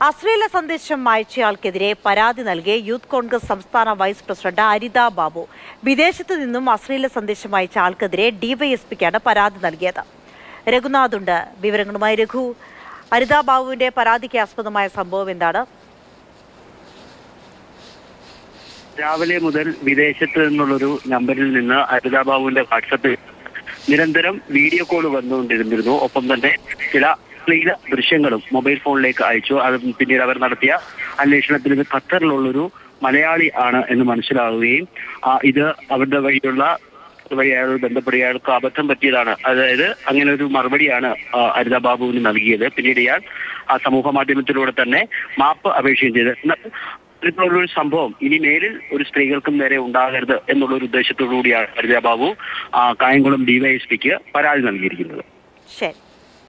അശ്ലീല സന്ദേശം അയച്ചയാൾക്കെതിരെ പരാതി നൽകിയ യൂത്ത് കോൺഗ്രസ് സംസ്ഥാന വൈസ് പ്രസിഡന്റ് അരിത ബാബു വിദേശത്തു നിന്നും അശ്ലീല സന്ദേശം അയച്ച ആൾക്കെതിരെ ഡിവൈഎസ്പിക്കാണ് പരാതി നൽകിയത് രഘുനാഥ് ഉണ്ട് വിവരങ്ങളുമായി രഘു അരിത ബാബുവിന്റെ പരാതിക്ക് ആസ്പദമായ സംഭവം എന്താണ് രാവിലെ മുതൽ വിദേശത്ത് നിന്നുള്ളൊരു നമ്പറിൽ നിന്ന് അരിതാബാബുവിന്റെ വാട്സപ്പിൽ നിരന്തരം വീഡിയോ കോൾ വന്നുകൊണ്ടിരുന്നിരുന്നു ഒപ്പം തന്നെ ചില ശ്ലീല ദൃശ്യങ്ങളും മൊബൈൽ ഫോണിലേക്ക് അയച്ചു അത് പിന്നീട് അവർ നടത്തിയ അന്വേഷണത്തിൽ ഇത് ഖത്തറിലുള്ളൊരു മലയാളി ആണ് എന്ന് മനസ്സിലാവുകയും ആ, ഇത് അവരുടെ വഴിയുള്ള വഴി അയാൾ ബന്ധപ്പെടുക അയാൾക്ക് അബദ്ധം പറ്റിയതാണ് അതായത് അങ്ങനെ ഒരു മറുപടിയാണ് ആ, അരിത ബാബുവിന് നൽകിയത് പിന്നീട് ഇയാൾ ആ സമൂഹ മാധ്യമത്തിലൂടെ തന്നെ മാപ്പ് അപേക്ഷയും ചെയ്ത് എന്നാൽ ഇത്തരത്തിലുള്ള ഒരു സംഭവം ഇനി മേലിൽ ഒരു സ്ത്രീകൾക്കും നേരെ ഉണ്ടാകരുത് എന്നുള്ള ഒരു ഉദ്ദേശത്തോടു കൂടിയാണ് ഹരിത ബാബു ആ, കായംകുളം ഡിവൈഎസ്പിക്ക് പരാതി നൽകിയിരിക്കുന്നത് ശരി